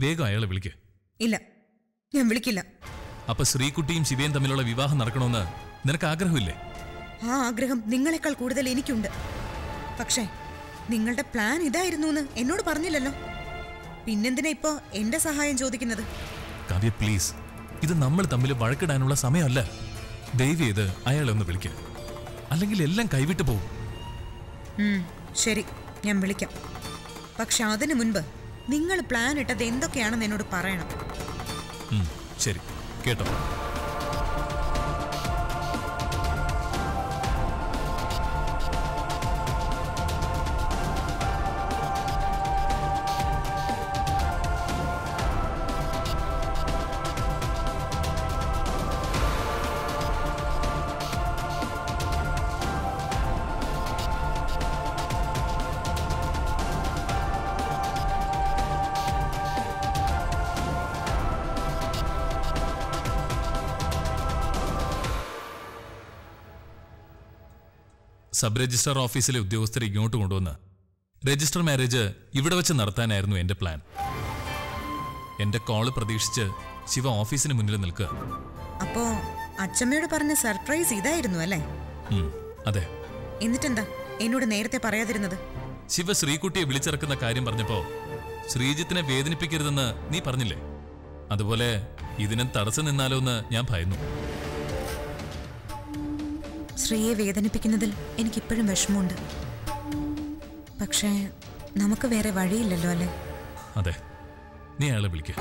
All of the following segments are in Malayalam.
വേഗം അയാളെ വിളിക്ക് ഇല്ല ഞാൻ വിളിക്കില്ല അപ്പൊ ശ്രീകുട്ടിയും ശിവയും തമ്മിലുള്ള വിവാഹം നടക്കണമെന്ന് നിനക്ക് ആഗ്രഹമില്ലേ ആ ആഗ്രഹം നിങ്ങളെക്കാൾ കൂടുതൽ എനിക്കുണ്ട് പക്ഷേ നിങ്ങളുടെ പ്ലാൻ ഇതായിരുന്നു എന്ന് എന്നോട് പറഞ്ഞില്ലല്ലോ പിന്നെന്തിനാ ഇപ്പോ എന്റെ സഹായം ചോദിക്കുന്നത് കാവ്യ പ്ലീസ് ഇത് നമ്മൾ തമ്മിൽ വഴക്കിടാനുള്ള സമയമല്ല ദയവ് ചെയ്ത് അയാളെ ഒന്ന് വിളിക്കുക അല്ലെങ്കിൽ എല്ലാം കൈവിട്ടു പോകും ഉം, ശരി ഞാൻ വിളിക്കാം പക്ഷെ അതിനു മുൻപ് നിങ്ങൾ പ്ലാൻ ഇട്ടത് എന്തൊക്കെയാണെന്ന് എന്നോട് പറയണം ഉം, ശരി കേട്ടോ സബ് രജിസ്ട്രാർ ഓഫീസിലെ ഉദ്യോഗസ്ഥരെ ഇങ്ങോട്ട് കൊണ്ടുവന്ന് രജിസ്റ്റർ മാരേജ് ഇവിടെ വെച്ച് നടത്താനായിരുന്നു എന്റെ പ്ലാൻ എന്റെ കോള് പ്രതീക്ഷിച്ച് ശിവ ഓഫീസിന് മുന്നിൽ നിൽക്കുക അപ്പോ അച്ചമ്മയോട് പറഞ്ഞ സർപ്രൈസ് ഇതായിരുന്നു അല്ലേ ഉം, അതെ എന്നിട്ടെന്താ എന്നോട് നേരത്തെ പറയാതിരുന്നത് ശിവ ശ്രീകുട്ടിയെ വിളിച്ചിറക്കുന്ന കാര്യം പറഞ്ഞപ്പോ ശ്രീജിത്തിനെ വേദനിപ്പിക്കരുതെന്ന് നീ പറഞ്ഞില്ലേ അതുപോലെ ഇതിനും തടസ്സം നിന്നാലോ എന്ന് ഞാൻ ഭയന്നു ശ്രീയെ വേദനിപ്പിക്കുന്നതിൽ എനിക്കിപ്പോഴും വിഷമമുണ്ട് പക്ഷേ നമുക്ക് വേറെ വഴിയില്ലല്ലോ അല്ലേ അതെ നീ അയാളെ വിളിക്കുക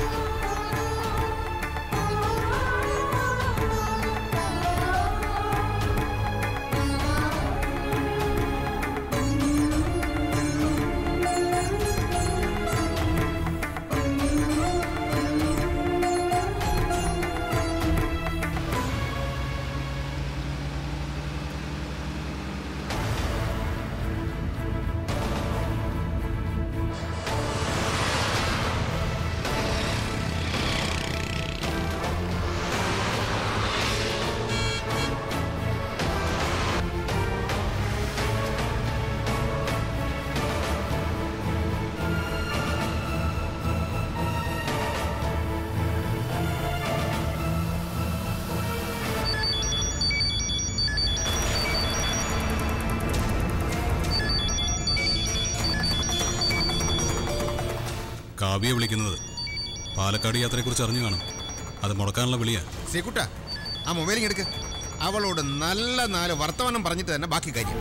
കാവ്യ വിളിക്കുന്നത് പാലക്കാട് യാത്രയെക്കുറിച്ച് അറിഞ്ഞു കാണും അത് മുടക്കാനുള്ള വിളിയാ ശ്രീകുട്ട ആ മൊബൈലിങ് എടുക്ക് അവളോട് നല്ല നാല് വർത്തമാനം പറഞ്ഞിട്ട് തന്നെ ബാക്കി കാര്യം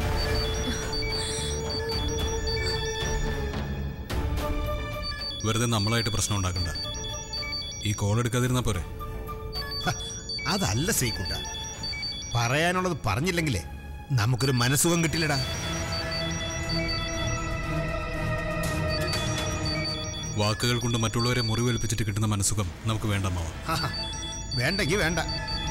വെറുതെ നമ്മളായിട്ട് പ്രശ്നം ഉണ്ടാക്കണ്ട ഈ കോൾ എടുക്കാതിരുന്നാ പോരെ ഹ, അതല്ല ശ്രീകുട്ട പറയാനുള്ളത് പറഞ്ഞില്ലെങ്കിലേ നമുക്കൊരു മനസ്സുഖം കിട്ടില്ലടാ വാക്കുകൾ കൊണ്ട് മറ്റുള്ളവരെ മുറിവേൽപ്പിച്ചിട്ട് കിട്ടുന്ന മനസ്സുഖം നമുക്ക് വേണ്ട മാവ ഹ, ഹ. വേണ്ടെങ്കി വേണ്ട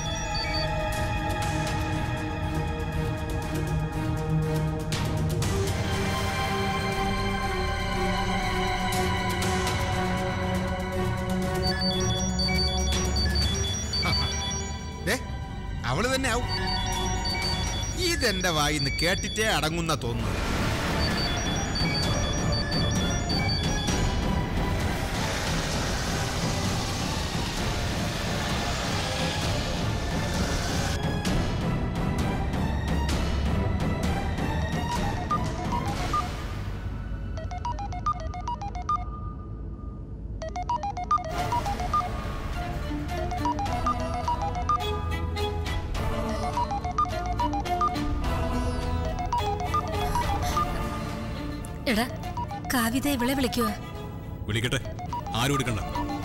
ഹ, ഹ. ദേ, അവള് തന്നെ ആവും ഇതെന്റെ വായിന്ന് കേട്ടിട്ടേ അടങ്ങുന്ന തോന്നുന്നു എടാ കാവിത ഇവളെ വിളിക്കുക വിളിക്കട്ടെ ആരും എടുക്കണ്ട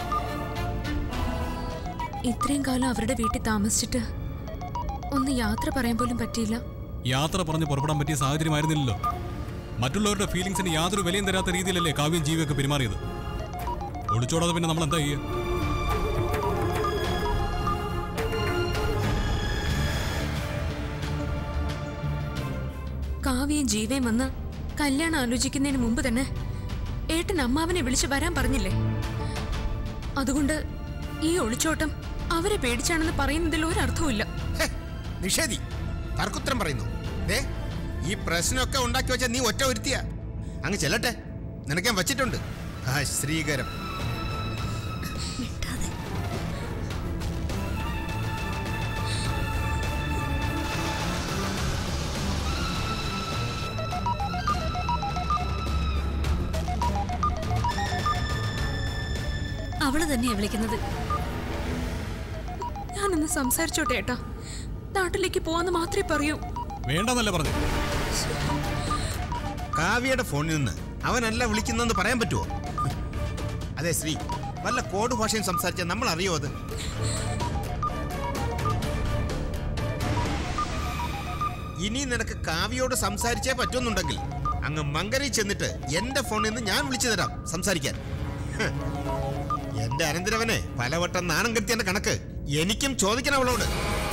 ഇത്രയും കാലം അവരുടെ വീട്ടിൽ താമസിച്ചിട്ട് ഒന്ന് യാത്ര പറയാൻ പോലും പറ്റിയില്ല യാത്ര പറഞ്ഞ് പുറപ്പെടാൻ പറ്റിയ സാഹചര്യമായിരുന്നില്ലല്ലോ മറ്റുള്ളവരുടെ ഫീലിങ്സിന് യാതൊരു വിലയും തരാത്ത രീതിയിലല്ലേ കാവ്യം ജീവിയൊക്കെ പെരുമാറിയത് ഒളിച്ചോടാതെ പിന്നെ നമ്മൾ എന്താ ചെയ്യുക കാവ്യയും ജീവയും വന്ന് കല്യാണം ആലോചിക്കുന്നതിന് മുമ്പ് തന്നെ ഏട്ടൻ അമ്മാവനെ വിളിച്ച് വരാൻ പറഞ്ഞില്ലേ അതുകൊണ്ട് ഈ ഒളിച്ചോട്ടം അവരെ പേടിച്ചാണെന്ന് പറയുന്നതിൽ ഒരർത്ഥവുമില്ല ഹെ, നിഷേധി തർക്കുത്തരം പറയുന്നു ദേ ഈ പ്രശ്നമൊക്കെ ഉണ്ടാക്കി വെച്ച നീ ഒറ്റ ഒരുത്തിയ അങ്ങ് ചെല്ലട്ടെ നിനക്ക് ഞാൻ വച്ചിട്ടുണ്ട് ആ ശ്രീകരം അവള് തന്നെയാ വിളിക്കുന്നത് ഞാനൊന്ന് സംസാരിച്ചോട്ടെ ഏട്ടാ നാട്ടിലേക്ക് പോവാന്ന് മാത്രമേ പറയൂ വേണ്ടെന്നല്ല പറഞ്ഞു കാവ്യയുടെ ഫോണിൽ നിന്ന് അവനല്ല വിളിക്കുന്നതെന്ന് പറയാൻ പറ്റുമോ അതെ ശ്രീ വല്ല കോഡ് ഭാഷയും സംസാരിച്ചാൽ നമ്മൾ അറിയോ അത് ഇനി നിനക്ക് കാവ്യയോട് സംസാരിച്ചേ പറ്റുമെന്നുണ്ടെങ്കിൽ അങ്ങ് മങ്കരയിൽ ചെന്നിട്ട് എന്റെ ഫോണിൽ നിന്ന് ഞാൻ വിളിച്ചു തരാം സംസാരിക്കാൻ ഹ്. എന്റെ അനന്തരവനെ പലവട്ടം നാണം കെടുത്തിയന്റെ കണക്ക് എനിക്കും ചോദിക്കണം അവളോട്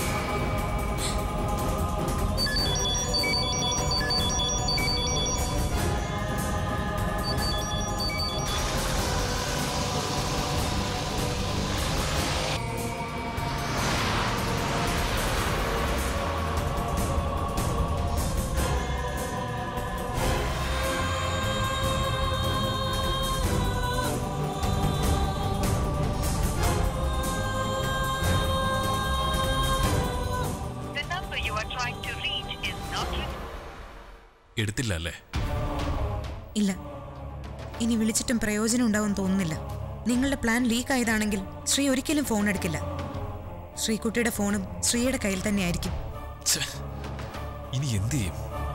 The number you are trying to reach is not reachable. എടുത്തില്ല അല്ലേ ഇല്ല ഇനി വിളിച്ചിട്ടും പ്രയോജനം ഉണ്ടാവും തോന്നുന്നില്ല നിങ്ങളുടെ പ്ലാൻ ലീക്ക് ആയതാണെങ്കിൽ ശ്രീ ഒരിക്കലും ഫോൺ എടുക്കില്ല ശ്രീകുട്ടിയുടെ ഫോണും ശ്രീയുടെ കയ്യിൽ തന്നെയായിരിക്കും ഛെ, ഇനി എന്ത് ചെയ്യും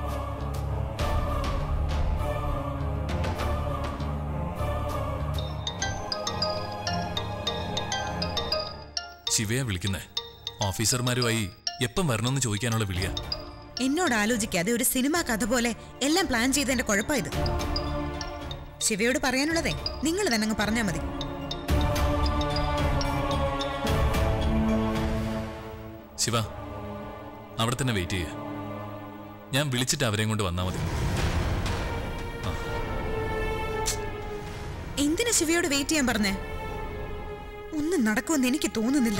ശിവയെ വിളിക്കുന്നേ ഓഫീസർമാരുമായി എപ്പം വരണമെന്ന് ചോദിക്കാനുള്ള വിളിയാ എന്നോട് ആലോചിക്കാതെ ഒരു സിനിമ കഥ പോലെ എല്ലാം പ്ലാൻ ചെയ്തതിന്റെ കുഴപ്പമായത് ശിവയോട് പറയാനുള്ളതേ നിങ്ങൾ തന്നെ അങ്ങ് പറഞ്ഞാൽ മതി ശിവ അവിടെ തന്നെ വെയിറ്റ് ചെയ്യ ഞാൻ വിളിച്ചിട്ട് അവരെയും കൊണ്ട് വന്നാൽ മതി എന്തിനാ ശിവയോട് വെയിറ്റ് ചെയ്യാൻ പറഞ്ഞേ ഒന്നും നടക്കുമെന്ന് എനിക്ക് തോന്നുന്നില്ല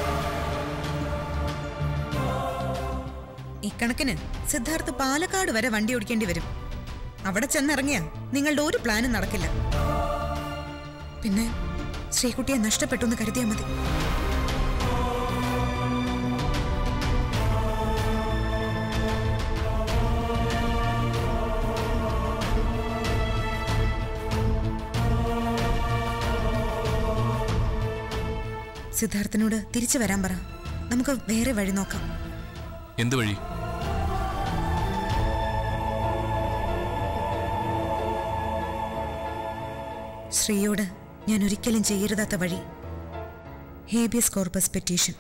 ഇക്കണക്കിന് സിദ്ധാർത്ഥ് പാലക്കാട് വരെ വണ്ടി ഓടിക്കേണ്ടി വരും അവിടെ ചെന്നിറങ്ങിയ നിങ്ങളുടെ ഒരു പ്ലാനും നടക്കില്ല പിന്നെ ശ്രീകുട്ടിയെ നഷ്ടപ്പെട്ടു എന്ന് കരുതിയാൽ മതി സിദ്ധാർത്ഥിനോട് തിരിച്ചു വരാൻ പറ നമുക്ക് വേറെ വഴി നോക്കാം എന്ത് വഴി ശ്രീയോട് ഞാൻ ഒരിക്കലും ചെയ്യരുതാത്ത വഴി ഹേബിയസ് കോർപ്പസ് പെറ്റീഷൻ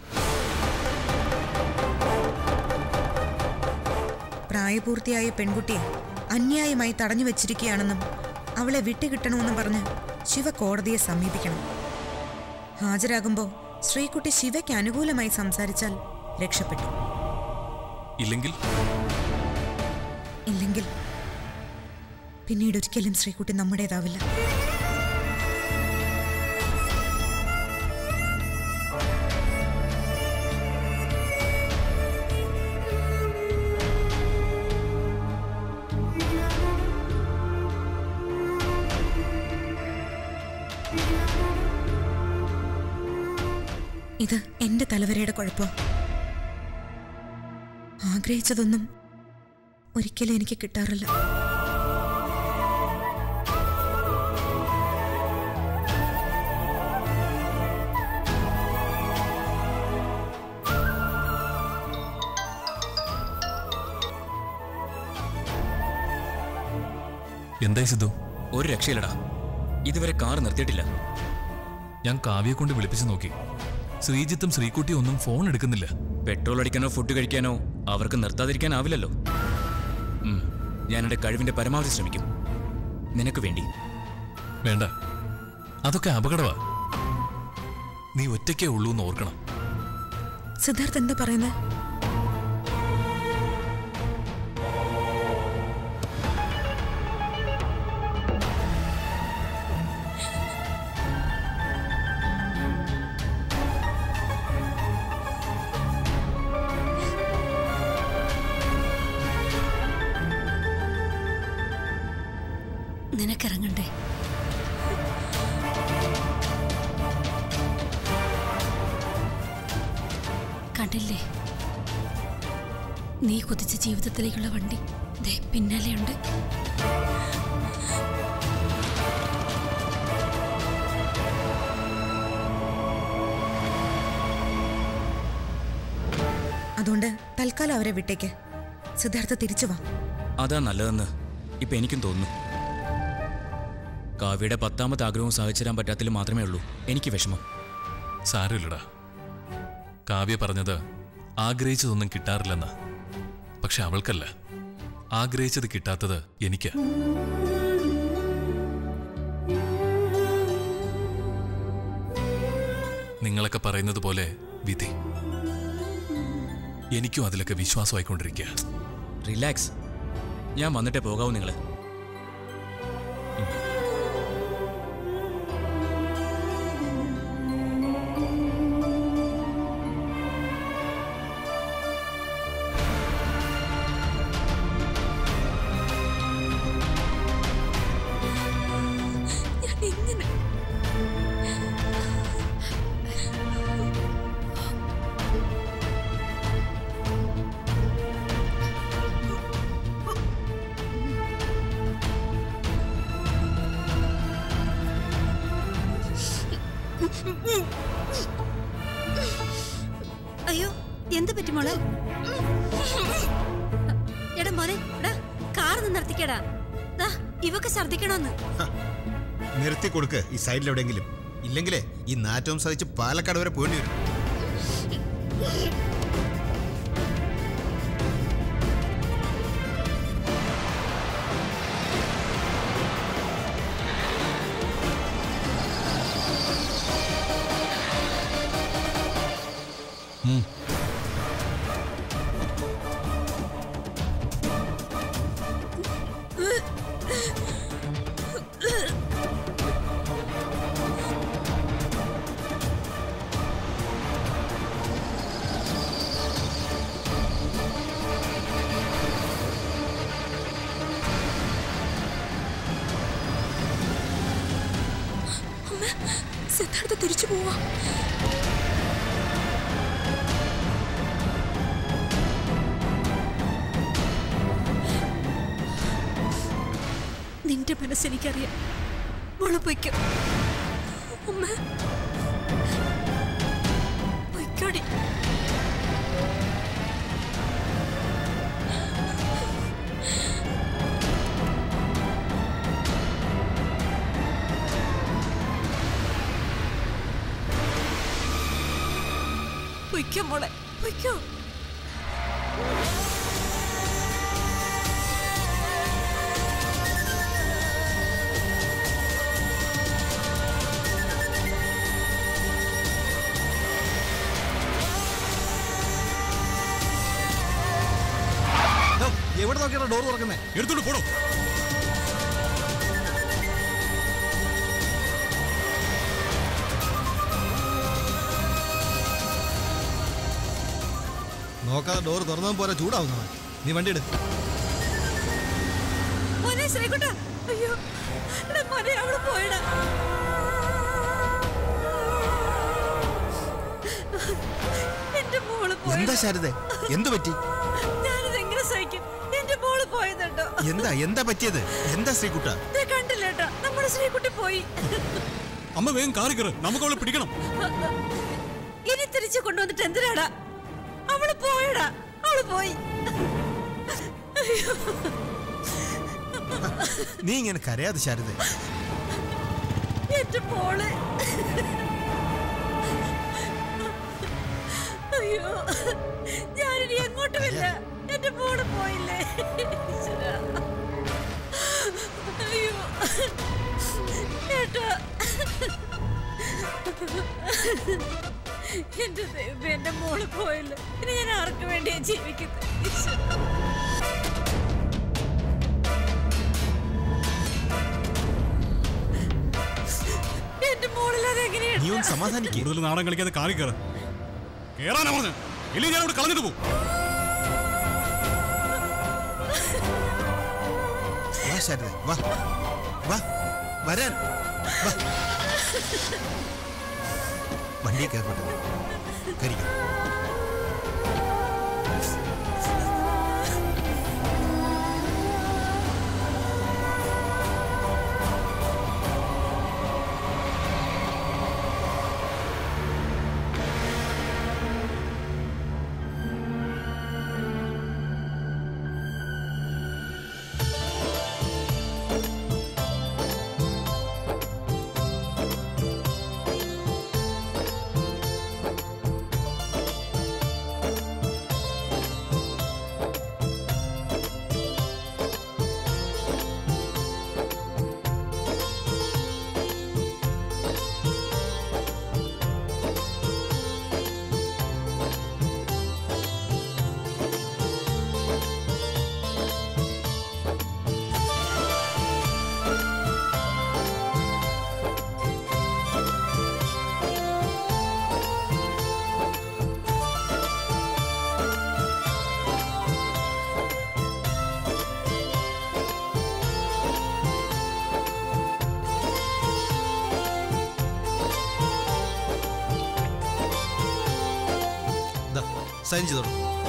പ്രായപൂർത്തിയായ പെൺകുട്ടിയെ അന്യായമായി തടഞ്ഞു വച്ചിരിക്കുകയാണെന്നും അവളെ വിട്ടുകിട്ടണമെന്നും പറഞ്ഞ് ശിവ കോടതിയെ സമീപിക്കണം ഹാജരാകുമ്പോൾ ശ്രീകുട്ടി ശിവയ്ക്ക് അനുകൂലമായി സംസാരിച്ചാൽ രക്ഷപ്പെട്ടു ഇല്ലെങ്കിൽ ഇല്ലെങ്കിൽ പിന്നീട് ഒരിക്കലും ശ്രീകുട്ടി നമ്മുടേതാവില്ല ഇത് എന്റെ തലവരയുടെ കുഴപ്പം ആഗ്രഹിച്ചതൊന്നും ഒരിക്കലും എനിക്ക് കിട്ടാറില്ല എന്തായി സിദ്ധു ഒരു രക്ഷയില്ലടാ ഇതുവരെ കാർ നിർത്തിയിട്ടില്ല ഞാൻ കാവ്യെ കൊണ്ട് വിളിപ്പിച്ചു നോക്കി ശ്രീജിത്തും ശ്രീകുട്ടിയും ഒന്നും ഫോൺ എടുക്കുന്നില്ല പെട്രോൾ അടിക്കാനോ ഫുഡ് കഴിക്കാനോ അവർക്ക് നിർത്താതിരിക്കാനാവില്ലല്ലോ ഉം, ഞാൻ എൻ്റെ കഴിവിന്റെ പരമാവധി ശ്രമിക്കും നിനക്ക് വേണ്ടി വേണ്ട അതൊക്കെ അപകടമാ നീ ഒറ്റയ്ക്കേ ഉള്ളൂ എന്ന് ഓർക്കണം സിദ്ധാർത്ഥ് എന്താ പറയുന്നത് നിനക്കിറങ്ങണ്ടേ കണ്ടില്ലേ നീ കുതിച്ച ജീവിതത്തിലേക്കുള്ള വണ്ടി ദേ പിന്നാലെയുണ്ട് അതുകൊണ്ട് തൽക്കാലം അവരെ വിട്ടേക്ക് സിദ്ധാർത്ഥ തിരിച്ചു വാ അതാ നല്ലതെന്ന് ഇപ്പൊ എനിക്കും തോന്നുന്നു കാവ്യയുടെ പത്താമത്തെ ആഗ്രഹവും സാധിച്ചുതരാൻ പറ്റാത്തതിൽ മാത്രമേ ഉള്ളൂ എനിക്ക് വിഷമം സാരമില്ലടാ കാവ്യ പറഞ്ഞത് ആഗ്രഹിച്ചതൊന്നും കിട്ടാറില്ലെന്ന് പക്ഷെ അവൾക്കല്ല ആഗ്രഹിച്ചത് കിട്ടാത്തത് എനിക്ക് നിങ്ങളൊക്കെ പറയുന്നത് പോലെ വിധി എനിക്കും അതിലൊക്കെ വിശ്വാസമായിക്കൊണ്ടിരിക്കുക റിലാക്സ് ഞാൻ വന്നിട്ടേ പോകാവൂ നിങ്ങൾ ഞാൻ ഇങ്ങനെ അയ്യോ എന്ത് പറ്റി മോളെ എടാ മോനെ എടാ കാർ ഒന്ന് നിർത്തിക്കടാ ദാ ഇവക്ക് ഛർദിക്കണോന്ന് നിർത്തി കൊടുക്ക് ഈ സൈഡിൽ എവിടെയെങ്കിലും ഇല്ലെങ്കിലേ ഈ നാറ്റവും സഹിച്ച് പാലക്കാട് വരെ പോകേണ്ടി വരും സിദ്ധാർത്ഥ തിരിച്ചു പോവാ നിന്റെ മനസ്സെനിക്കറിയാം മോള് പൊയ്ക്കോ അമ്മ പൊയ്ക്കോടി പൊയ്ക്കോ മോളെ പൊയ്ക്കോ എവിടെ നോക്കിയാണ് ഡോർ തുറക്കുന്നേ എടുത്തോണ്ട് പോടോ നോക്കാതെ ഡോർ തുറന്നതും പോലെ ചൂടാവുന്നവൻ നീ വണ്ടി എടു മോനെ ശ്രീകുട്ട അയ്യോ എടാ മോനെ അവിടെ പോയടാ എന്റെ മോള് പോയി എന്താ ശാരദ എന്തു പറ്റി ഞാനിത് എങ്ങനെ സഹിക്കും എന്റെ മോള് പോയതുണ്ടോ എന്താ എന്താ പറ്റിയത് എന്താ ശ്രീകുട്ട ദേ കണ്ടില്ലേട്ടാ നമ്മുടെ ശ്രീകുട്ടി പോയി അമ്മ വേഗം കാറി കയറ് നമുക്ക് അവളെ പിടിക്കണം ഇനി തിരിച്ചു കൊണ്ടുവന്നിട്ട് എന്തിനാടാ അവള് പോയടാ അവള് പോയി നീ ഇങ്ങനെ കരയാതെ ശാരദ എന്റെ മോള് അയ്യോ ഞാനിനി എങ്ങോട്ടുമില്ല എന്റെ മോള് പോയില്ലേ ഈശ്വരാ. അയ്യോ ഏട്ടാ എന്റെ ദൈവം എന്റെ മോള് പോയില്ല ഇനി ഞാൻ ആർക്ക് വേണ്ടിയാ ജീവിക്കുന്നത് ഈശ്വരാ. എന്റെ മോളില്ലാതെ എങ്ങനെയാണ് നീ ഒന്ന് സമാധാനിക്കേ കൂടുതൽ നാടൻ കളിക്കാതെ കാറി കയറ് കേറാനാ പറഞ്ഞു ഇല്ലെങ്കിൽ ഞാൻ ഇവിടെ കളഞ്ഞിട്ട് പോകും വാ ശാരദ വാ വാ വരാൻ വാ വണ്ടിയെ കയറപ്പെട്ടത് കരിക്കും സൈൻ ചെയ്തോളൂ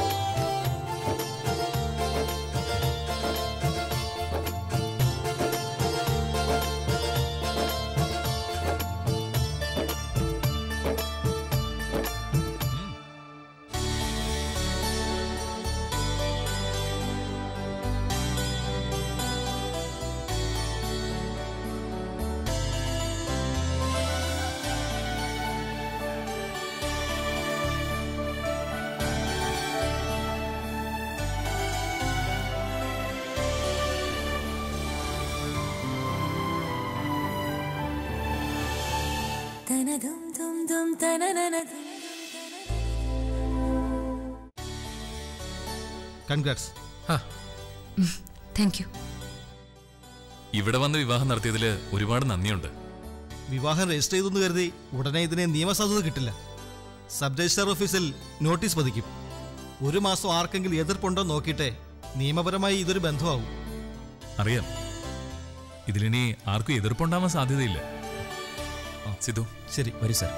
കൺഗ്രാറ്റ്സ് താങ്ക് യു ഇവിടെ വന്ന് വിവാഹം നടത്തിയതിൽ ഒരുപാട് നന്ദിയുണ്ട് വിവാഹം രജിസ്റ്റർ ചെയ്തെന്ന് കരുതി ഉടനെ ഇതിന് നിയമസാധുത കിട്ടില്ല സബ് രജിസ്ട്രാർ ഓഫീസിൽ നോട്ടീസ് പതിക്കും ഒരു മാസം ആർക്കെങ്കിലും എതിർപ്പുണ്ടോ നോക്കിയിട്ടേ നിയമപരമായി ഇതൊരു ബന്ധമാവും അറിയാം ഇതിലിനി ആർക്കും എതിർപ്പുണ്ടാവാൻ സാധ്യതയില്ല ആ, സിധു ശരി വരൂ സാർ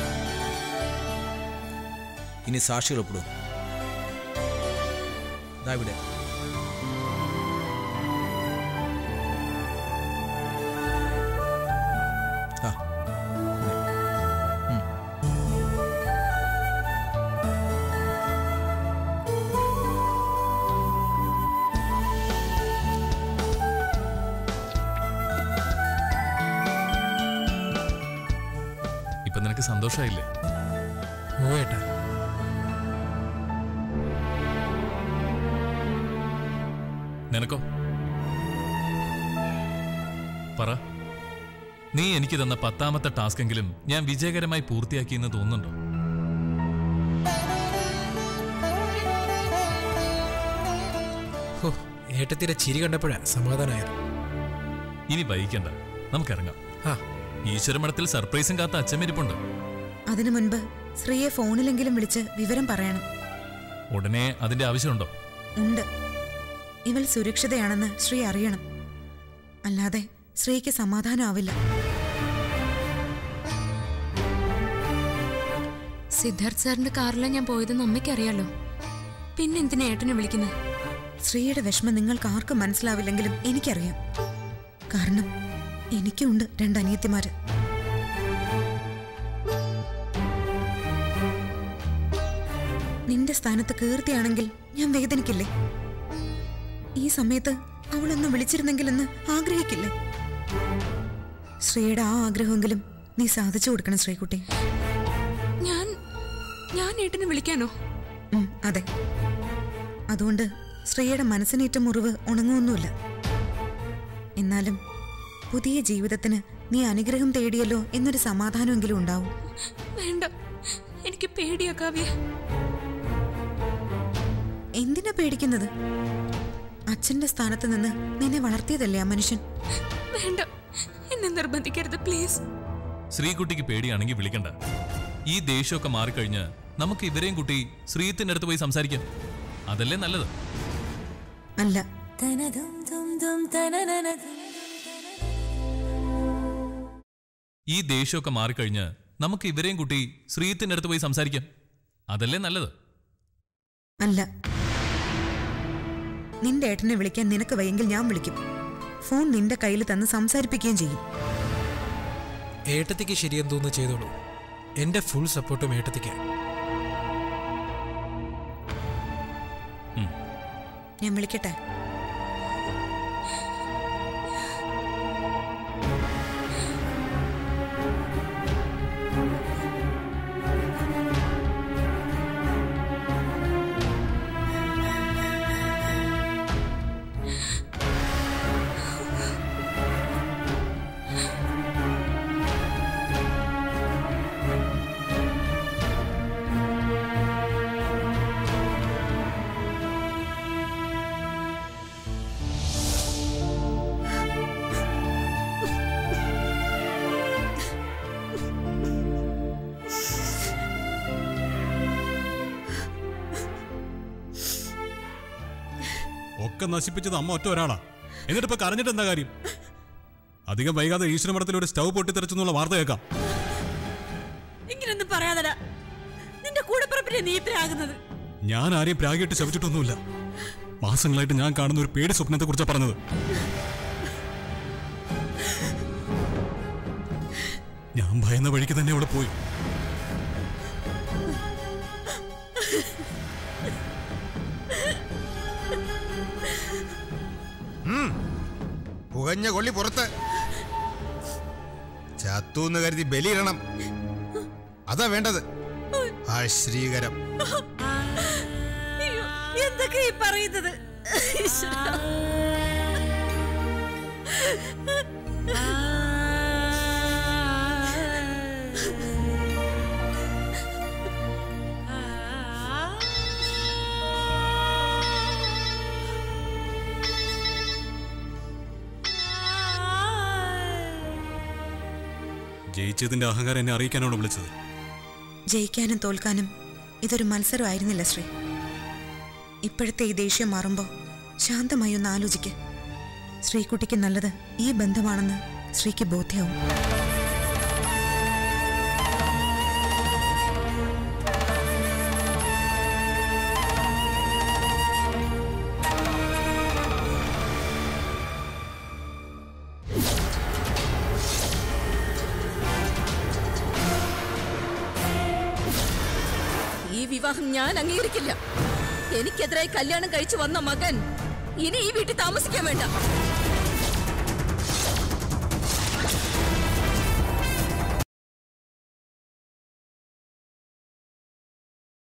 ഇനി സാക്ഷികൾ ഒപ്പിടും ദാ ഇവിടെ ആ ഇപ്പൊ നിനക്ക് സന്തോഷമായില്ലേ ഓ ഏട്ടാ നിനക്കോ പറ നീ എനിക്ക് തന്ന പത്താമത്തെ ടാസ്ക് എങ്കിലും ഞാൻ വിജയകരമായി പൂർത്തിയാക്കിയെന്ന് തോന്നുന്നുണ്ടോ ഹോ ഏട്ടത്തിന്റെ ചിരി കണ്ടപ്പോഴാ സമാധാനമായത് ഇനി വൈകിക്കണ്ട നമുക്കിറങ്ങാം ആ ഈശ്വരമഠത്തിൽ സർപ്രൈസും കാത്ത അച്ഛമിരിപ്പുണ്ട് അതിനു മുൻപ് ശ്രീയെ ഫോണിലെങ്കിലും വിളിച്ച് വിവരം പറയണം ഉടനെ അതിന്റെ ആവശ്യമുണ്ടോ ഉണ്ട് ഇവൾ സുരക്ഷിതയാണെന്ന് ശ്രീ അറിയണം അല്ലാതെ ശ്രീക്ക് സമാധാനമാവില്ല സിദ്ധാർത്ഥ് സാറിന്റെ കാറിലാണ് ഞാൻ പോയതെന്ന് അമ്മയ്ക്കറിയാലോ പിന്നെ എന്തിനാ ഏട്ടനെ വിളിക്കുന്നത് ശ്രീയുടെ വിഷമം നിങ്ങൾക്ക് ആർക്കും മനസ്സിലാവില്ലെങ്കിലും എനിക്കറിയാം കാരണം എനിക്കുണ്ട് രണ്ട് അനിയത്തിമാര് നിന്റെ സ്ഥാനത്ത് കീർത്തിയാണെങ്കിൽ ഞാൻ വേദനിക്കില്ലേ ഈ സമയത്ത് അവളൊന്ന് വിളിച്ചിരുന്നെങ്കിലെന്ന് ആഗ്രഹിക്കില്ലേ ശ്രീയുടെ ആ ആഗ്രഹമെങ്കിലും നീ സാധിച്ചു കൊടുക്കണം ശ്രീകുട്ടി ഞാൻ ഞാൻ ഏട്ടനെ വിളിക്കാനോ ഉം, അതെ അതുകൊണ്ട് ശ്രീയുടെ മനസ്സിനേറ്റ മുറിവ് ഉണങ്ങുമൊന്നുമില്ല എന്നാലും പുതിയ ജീവിതത്തിന് നീ അനുഗ്രഹം തേടിയല്ലോ എന്നൊരു സമാധാനമെങ്കിലും ഉണ്ടാവും വേണ്ട എനിക്ക് പേടിയാ കാവ്യ എന്തിനാ പേടിക്കുന്നത് അച്ഛന്റെ സ്ഥാനത്ത് നിന്ന് നിന്നെ വളർത്തിയതല്ലേ ആ മനുഷ്യൻ വേണ്ട എന്നെ നിർബന്ധിക്കരുത് പ്ലീസ് ശ്രീകുട്ടിക്ക് പേടിയാണെങ്കിൽ വിളിക്കണ്ട ഈ ദേഷ്യമൊക്കെ മാറിക്കഴിഞ്ഞ് നമുക്ക് ഇവരെയും കുട്ടി ശ്രീത്തിന്റെ അടുത്ത് പോയി സംസാരിക്കാം അതല്ലേ നല്ലത് അല്ല ഈ ദേഷ്യമൊക്കെ മാറിക്കഴിഞ്ഞ് നമുക്ക് ഇവരെയും കുട്ടി ശ്രീത്തിന്റെ അടുത്ത് പോയി സംസാരിക്കാം അതല്ലേ നല്ലത് അല്ല നിന്റെ ഏട്ടനെ വിളിക്കാൻ നിനക്ക് വയ്യെങ്കിൽ ഞാൻ വിളിക്കും ഫോൺ നിന്റെ കയ്യിൽ തന്ന് സംസാരിപ്പിക്കുകയും ചെയ്യും ഏട്ടത്തിക്ക് ശരിയെന്തോന്ന് ചെയ്തോളൂ എന്റെ ഫുൾ സപ്പോർട്ടും ഏട്ടത്തിക്ക് ഞാൻ വിളിക്കട്ടെ ഒക്കെ നശിപ്പിച്ചത് അമ്മ ഒറ്റ ഒരാളാ എന്നിട്ട് ഇപ്പൊ കരഞ്ഞിട്ട് എന്താ കാര്യം അധികം വൈകാതെ ഈശ്വരമഠത്തിൽ ഒരു സ്റ്റൗ പൊട്ടിത്തെറിച്ചെന്നുള്ള വാർത്ത കേൾക്കാം ഇങ്ങനൊന്നും പറയാതടാ നിന്റെ കൂടപ്പുറപ്പിനെ നീ പ്രാകുന്നത് ഞാൻ ആരെയും പ്രാഗിയിട്ട് ശവിച്ചിട്ടൊന്നുമില്ല മാസങ്ങളായിട്ട് ഞാൻ കാണുന്ന ഒരു പേടി സ്വപ്നത്തെ കുറിച്ചാണ് പറഞ്ഞത് ഞാൻ ഭയന്ന വഴിക്ക് തന്നെ അവിടെ പോയി പുകഞ്ഞ കൊള്ളി പുറത്ത് ചത്തൂന്ന് കരുതി ബലിയിടണം അതാ വേണ്ടത് ആശ്രീകരം അയ്യോ, എന്തൊക്കെ ഈ പറയുന്നത് ഈശ്വരാ. ജയിച്ചതിന്റെ അഹങ്കാരം എന്നെ അറിയിക്കാനാണ് വിളിച്ചത് ജയിക്കാനും തോൽക്കാനും ഇതൊരു മത്സരമായിരുന്നില്ല ശ്രീ ഇപ്പോഴത്തെ ഈ ദേഷ്യം മാറുമ്പോൾ ശാന്തമായി ഒന്ന് ആലോചിക്ക് ശ്രീകുട്ടിക്ക് നല്ലത് ഈ ബന്ധമാണെന്ന് ശ്രീക്ക് ബോധ്യവും ഈ വിവാഹം ഞാൻ അംഗീകരിക്കില്ല എനിക്കെതിരായി കല്യാണം കഴിച്ചു വന്ന മകൻ ഇനി ഈ വീട്ടിൽ താമസിക്കാൻ വേണ്ട